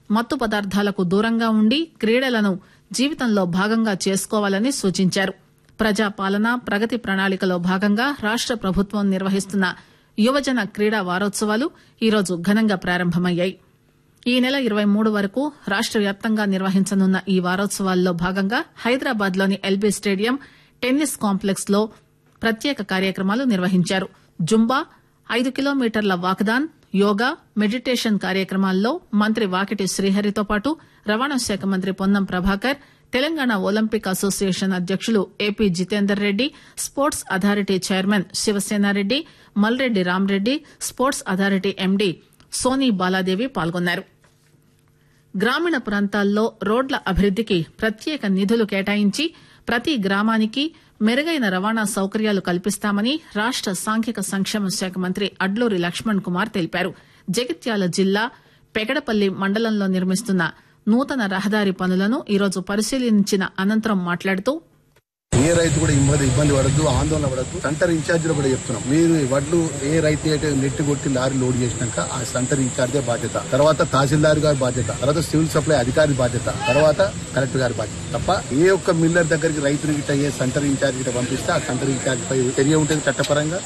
మత్తు పదార్థాలకు దూరంగా ఉండి క్రీడలను జీవితంలో భాగంగా చేసుకోవాలని సూచించారు ప్రజాపాలన ప్రగతి ప్రణాళికలో భాగంగా రాష్ట ప్రభుత్వం నిర్వహిస్తున్న యువజన క్రీడా వారోత్సవాలు ఈరోజు ఘనంగా ప్రారంభమయ్యాయి ఈ నెల ఇరవై మూడు వరకు రాష్ట వ్యాప్తంగా నిర్వహించనున్న ఈ వారోత్సవాల్లో భాగంగా హైదరాబాద్ లోని ఎల్బీ స్టేడియం టెన్నిస్ కాంప్లెక్స్ లో ప్రత్యేక కార్యక్రమాలు నిర్వహించారు జుంబా ఐదు కిలోమీటర్ల వాకదాన్ యోగా మెడిటేషన్ కార్యక్రమాల్లో మంత్రి వాకిటి శ్రీహరితో పాటు రవాణా శాఖ మంత్రి పొన్నం ప్రభాకర్ తెలంగాణ ఒలింపిక్ అసోసియేషన్ అధ్యకులు AP Jitender Reddy sports authority chairman Sivasenareddy Malreddy Ramreddy sports authority MD Soni Baladevi పాల్గొన్నారు గ్రామీణ ప్రాంతాల్లో రోడ్ల అభివృద్దికి ప్రత్యేక నిధులు కేటాయించి ప్రతి గ్రామానికి మెరుగైన రవాణా సౌకర్యాలు కల్పిస్తామని రాష్ట సాంఘిక సంక్షేమ శాఖ మంత్రి అడ్లూరి లక్ష్మణ్ కుమార్ తెలిపారు జగిత్యాల జిల్లా పెగడపల్లి మండలంలో నిర్మిస్తున్న నూతన రహదారి పనులను ఈరోజు పరిశీలించిన అనంతరం మాట్లాడుతూ ఏ రైతు కూడా ఇబ్బంది ఇబ్బంది పడద్దు ఆందోళన పడద్దు సెంటర్ ఇన్ఛార్జీలో కూడా చెప్తున్నాం మీరు ఈ వడ్లు ఏ రైతు అయితే నెట్టి కొట్టి లారీ లోడ్ చేసినాక ఆ సెంటర్ ఇన్ఛార్జే బాధ్యత తర్వాత తహసీల్దార్ గారి బాధ్యత తర్వాత సివిల్ సప్లై అధికారి బాధ్యత తర్వాత కలెక్టర్ గారి బాధ్యత తప్ప ఏ ఒక్క మిల్లర్ దగ్గరికి రైతుని గిట్ట ఏ సెంటర్ ఇన్ఛార్జ్ గిట్ట పంపిస్తే ఆ సెంటర్ ఇన్ఛార్జ్ పై చర్య ఉంటుంది చట్టపరంగా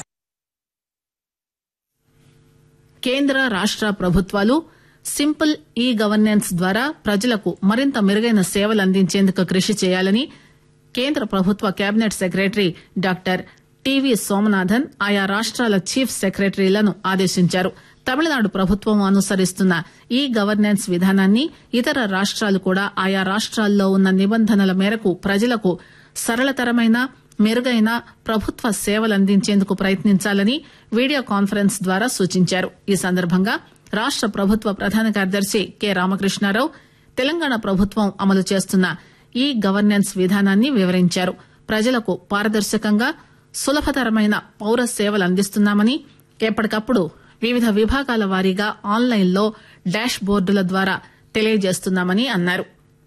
కేంద్ర రాష్ట ప్రభుత్వాలు సింపుల్ ఈ గవర్నెన్స్ ద్వారా ప్రజలకు మరింత మెరుగైన సేవలు అందించేందుకు కృషి చేయాలని కేంద్ర ప్రభుత్వ cabinet secretary doctor TV Somanathan ఆయా రాష్ట్రాల చీఫ్ సెక్రటరీలను ఆదేశించారు తమిళనాడు ప్రభుత్వం అనుసరిస్తున్న ఈ గవర్నెన్స్ విధానాన్ని ఇతర రాష్ట్రాలు కూడా ఆయా రాష్ట్రాల్లో ఉన్న నిబంధనల మేరకు ప్రజలకు సరళతరమైన మెరుగైన ప్రభుత్వ సేవలు అందించేందుకు ప్రయత్నించాలని వీడియో కాన్ఫరెన్స్ ద్వారా సూచించారు ఈ సందర్భంగా రాష్ట ప్రభుత్వ ప్రధాన కార్యదర్శి కె రామకృష్ణారావు తెలంగాణ ప్రభుత్వం అమలు చేస్తున్న ఈ గవర్నెన్స్ విధానాన్ని వివరించారు ప్రజలకు పారదర్శకంగా సులభతరమైన పౌర సేవలు అందిస్తున్నామని ఎప్పటికప్పుడు వివిధ విభాగాల వారీగా ఆన్లైన్లో డాష్ బోర్డుల ద్వారా తెలియజేస్తున్నామని అన్నారు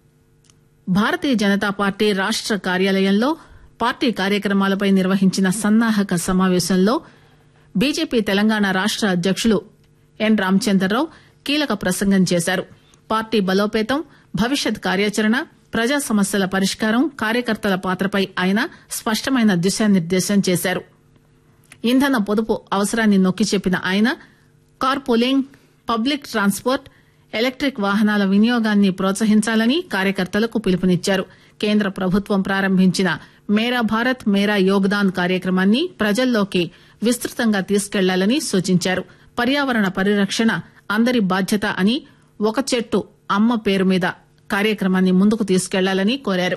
భారతీయ జనతా పార్టీ రాష్ట కార్యాలయంలో పార్టీ కార్యక్రమాలపై నిర్వహించిన సన్నాహక సమావేశంలో బీజేపీ తెలంగాణ రాష్ట అధ్యకులు ఎన్ రామచంద్రరావు కీలక ప్రసంగం చేశారు పార్టీ బలోపేతం భవిష్యత్ కార్యాచరణ ప్రజా సమస్యల పరిష్కారం కార్యకర్తల పాత్రపై ఆయన స్పష్టమైన దిశానిర్దేశం చేశారు ఇంధన పొదుపు అవసరాన్ని నొక్కి చెప్పిన ఆయన car pooling public transport electric వాహనాల వినియోగాన్ని ప్రోత్సహించాలని కార్యకర్తలకు పిలుపునిచ్చారు కేంద్ర ప్రభుత్వం ప్రారంభించిన మేరా భారత్ మేరా యోగ్దాన్ కార్యక్రమాన్ని ప్రజల్లోకి విస్తృతంగా తీసుకెళ్లాలని సూచించారు పర్యావరణ పరిరక్షణ అందరి బాధ్యత అని ఒక చెట్టు అమ్మ పేరు మీద కార్యక్రమాన్ని ముందుకు తీసుకెళ్లాలని కోరారు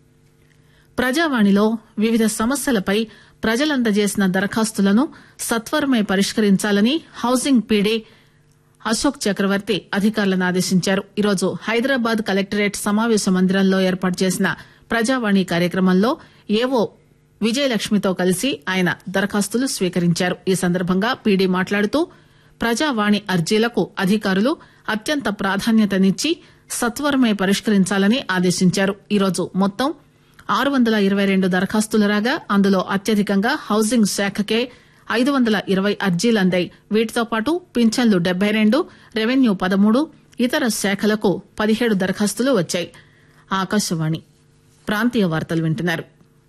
ప్రజావాణిలో వివిధ సమస్యలపై ప్రజలందజేసిన దరఖాస్తులను సత్వరమే పరిష్కరించాలని హౌసింగ్ పీడీ అశోక్ చక్రవర్తి అధికారులను ఆదేశించారు ఈరోజు హైదరాబాద్ కలెక్టరేట్ సమావేశ మందిరంలో ఏర్పాటు చేసిన ప్రజావాణి కార్యక్రమంలో ఏవో విజయలక్ష్మితో కలిసి ఆయన దరఖాస్తులు స్వీకరించారు ఈ సందర్భంగా పీడీ మాట్లాడుతూ ప్రజావాణి అర్జీలకు అధికారులు అత్యంత ప్రాధాన్యతనిచ్చి సత్వరమే పరిష్కరించాలని ఆదేశించారు ఈరోజు మొత్తం ఆరు వందల ఇరవై రెండు దరఖాస్తులు రాగా అందులో అత్యధికంగా హౌసింగ్ శాఖకే ఐదు వందల ఇరవై అర్జీలు అందాయి వీటితో పాటు పింఛన్లు డెబ్బై రెండు రెవెన్యూ పదమూడు ఇతర శాఖలకు పదిహేడు దరఖాస్తులు వచ్చాయి ఆకాశవాణి ప్రాంతీయ వార్తలు వింటున్నారు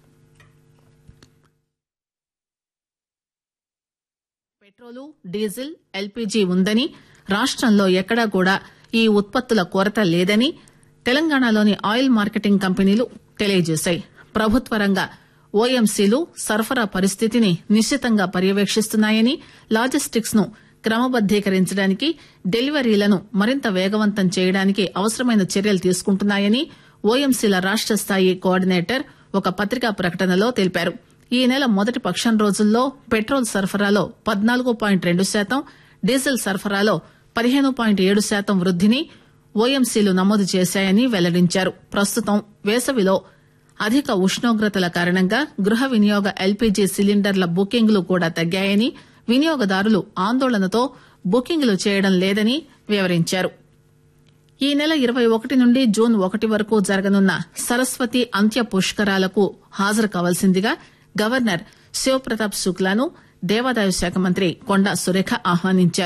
పెట్రోలు డీజిల్ ఎల్పీజీ ఉందని రాష్టంలో ఎక్కడా కూడా ఈ ఉత్పత్తుల కొరత లేదని తెలంగాణలోని ఆయిల్ మార్కెటింగ్ కంపెనీలు తెలియజేశాయి ప్రభుత్వ రంగ ఓఎంసీలు సరఫరా పరిస్థితిని నిశ్చితంగా పర్యవేక్షిస్తున్నాయని లాజిస్టిక్స్ ను క్రమబద్దీకరించడానికి డెలివరీలను మరింత వేగవంతం చేయడానికి అవసరమైన చర్యలు తీసుకుంటున్నాయని ఓఎంసీల రాష్ట స్థాయి కోఆర్డినేటర్ ఒక పత్రికా ప్రకటనలో తెలిపారు ఈ నెల మొదటి పక్షం రోజుల్లో పెట్రోల్ సరఫరాలో పద్నాలుగు పాయింట్ రెండు శాతం డీజిల్ సరఫరాలో పదిహేను పాయింట్ ఏడు శాతం వృద్దిని ఓఎంసీలు నమోదు చేశాయని వెల్లడించారు ప్రస్తుతం వేసవిలో అధిక ఉష్ణోగ్రతల కారణంగా గృహ వినియోగ ఎల్పీజీ సిలిండర్ల బుకింగ్లు కూడా తగ్గాయని వినియోగదారులు ఆందోళనతో బుకింగ్లు చేయడం లేదని వివరించారు ఈ నెల ఇరవై ఒకటి నుండి జూన్ ఒకటి వరకు జరగనున్న సరస్వతి అంత్య పుష్కరాలకు హాజరు కావాల్సిందిగా గవర్నర్ శివప్రతాప్ శుక్లాను దేవాదాయ శాఖ మంత్రి కొండా సురేఖ ఆహ్వానించారు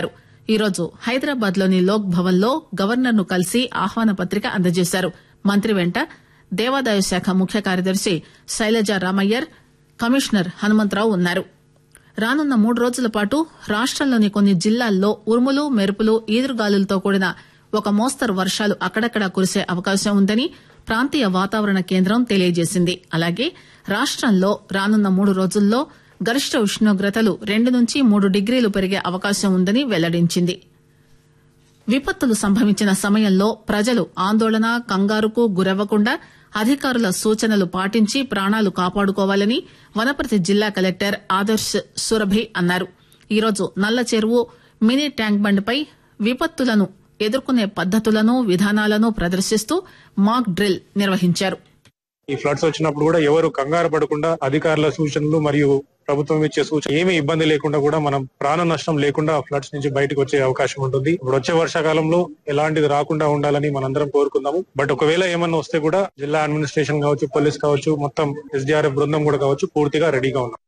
ఈరోజు హైదరాబాద్ లోని లోక్ భవన్ లో గవర్నర్ ను కలిసి ఆహ్వాన పత్రిక అందజేశారు మంత్రి వెంట దేవాదాయ శాఖ ముఖ్య కార్యదర్శి శైలజ రామయ్యర్ కమిషనర్ హనుమంతరావు ఉన్నారు రానున్న మూడు రోజుల పాటు రాష్టంలోని కొన్ని జిల్లాల్లో ఉరుములు మెరుపులు ఈదురుగాలులతో కూడిన ఒక మోస్తరు వర్షాలు అక్కడక్కడా కురిసే అవకాశం ఉందని ప్రాంతీయ వాతావరణ కేంద్రం తెలియజేసింది అలాగే రాష్టంలో రానున్న మూడు రోజుల్లో గరిష్ట ఉష్ణోగ్రతలు రెండు నుంచి మూడు డిగ్రీలు పెరిగే అవకాశం ఉందని వెల్లడించింది విపత్తులు సంభవించిన సమయంలో ప్రజలు ఆందోళన కంగారుకు గురవ్వకుండా అధికారుల సూచనలు పాటించి ప్రాణాలు కాపాడుకోవాలని వనపర్తి జిల్లా కలెక్టర్ ఆదర్శ్ సురభి అన్నారు ఈరోజు నల్ల చెరువు మినీ ట్యాంక్ బండ్పై విపత్తులను ఎదుర్కొనే పద్దతులను విధానాలను ప్రదర్శిస్తూ మాక్ డ్రిల్ నిర్వహించారు ఈ ఫ్లడ్స్ వచ్చినప్పుడు కూడా ఎవరు కంగారు పడకుండా అధికారుల సూచనలు మరియు ప్రభుత్వం ఇచ్చే సూచన ఏమీ ఇబ్బంది లేకుండా కూడా మనం ప్రాణ నష్టం లేకుండా ఫ్లడ్స్ నుంచి బయటకు వచ్చే అవకాశం ఉంటుంది ఇప్పుడు వచ్చే వర్షాకాలంలో ఎలాంటిది రాకుండా ఉండాలని మనందరం కోరుకుందాము బట్ ఒకవేళ ఏమన్నా వస్తే కూడా జిల్లా అడ్మినిస్ట్రేషన్ కావచ్చు పోలీస్ కావచ్చు మొత్తం ఎస్డిఆర్ఎఫ్ బృందం కూడా కావచ్చు పూర్తిగా రెడీగా ఉన్నాం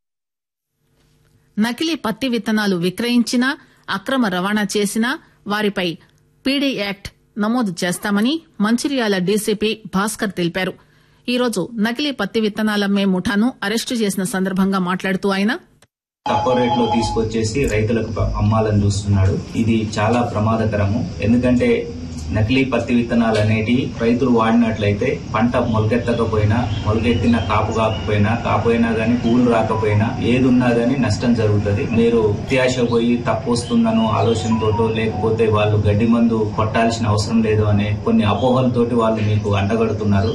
నకిలీ పత్తి విత్తనాలు విక్రయించినా అక్రమ రవాణా చేసినా వారిపై పీడీ యాక్ట్ నమోదు చేస్తామని మంచిర్యాల డీసీపీ భాస్కర్ తెలిపారు ఈరోజు నకిలీ పత్తి విత్తనాలమ్మే ముఠాను అరెస్టు చేసిన సందర్భంగా మాట్లాడుతూ ఆయన తక్కువ రేట్లో తీసుకొచ్చేసి రైతులకు ప- అమ్మాలని చూస్తున్నాడు ఇది చాలా ప్రమాదకరము ఎందుకంటే నకిలీ పత్తి విత్తనాలు అనేటివి రైతులు వాడినట్లయితే పంట మొలకెత్తకపోయినా మొలకెత్తిన కాపు కాకపోయినా కాపోయినా గానీ పూలు రాకపోయినా ఏది ఉన్నా గానీ నష్టం జరుగుతుంది మీరు అత్యాశ పోయి తప్పు వస్తుందనో ఆలోచనతోటో లేకపోతే వాళ్ళు గడ్డి మందు కొట్టాల్సిన అవసరం లేదు అనే కొన్ని అపోహలతోటి వాళ్ళు మీకు అంటగడుతున్నారు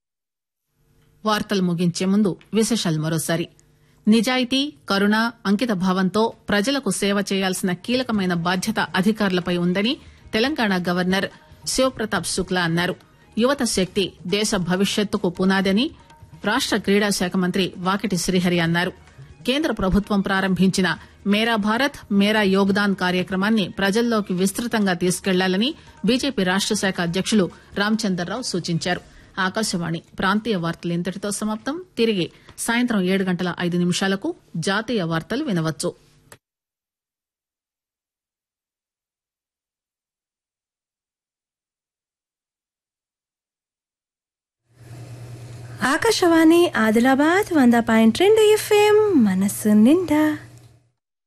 వార్తలు ముగించే ముందు విశేషాలు మరోసారి నిజాయితీ కరుణ అంకిత భావంతో ప్రజలకు సేవ చేయాల్సిన కీలకమైన బాధ్యత అధికారులపై ఉందని తెలంగాణ గవర్నర్ శివప్రతాప్ శుక్లా అన్నారు యువత శక్తి దేశ భవిష్యత్తుకు పునాదని రాష్ట క్రీడా శాఖ మంత్రి వాకిటి శ్రీహరి అన్నారు కేంద్ర ప్రభుత్వం ప్రారంభించిన మేరా భారత్ మేరా యోగ్దాన్ కార్యక్రమాన్ని ప్రజల్లోకి విస్తృతంగా తీసుకెళ్లాలని బీజేపీ రాష్ట శాఖ అధ్యకులు రామచందర్రావు సూచించారు ఆకాశవాణి ప్రాంతీయ వార్తలు ఇంతటితో సమాప్తం తిరిగి సాయంత్రం ఏడు గంటల ఐదు నిమిషాలకు జాతీయ వార్తలు వినవచ్చు ఆకాశవాణి ఆదిలాబాద్ వంద పాయింట్ రెండు ఎఫ్ఎం మనసు నిండా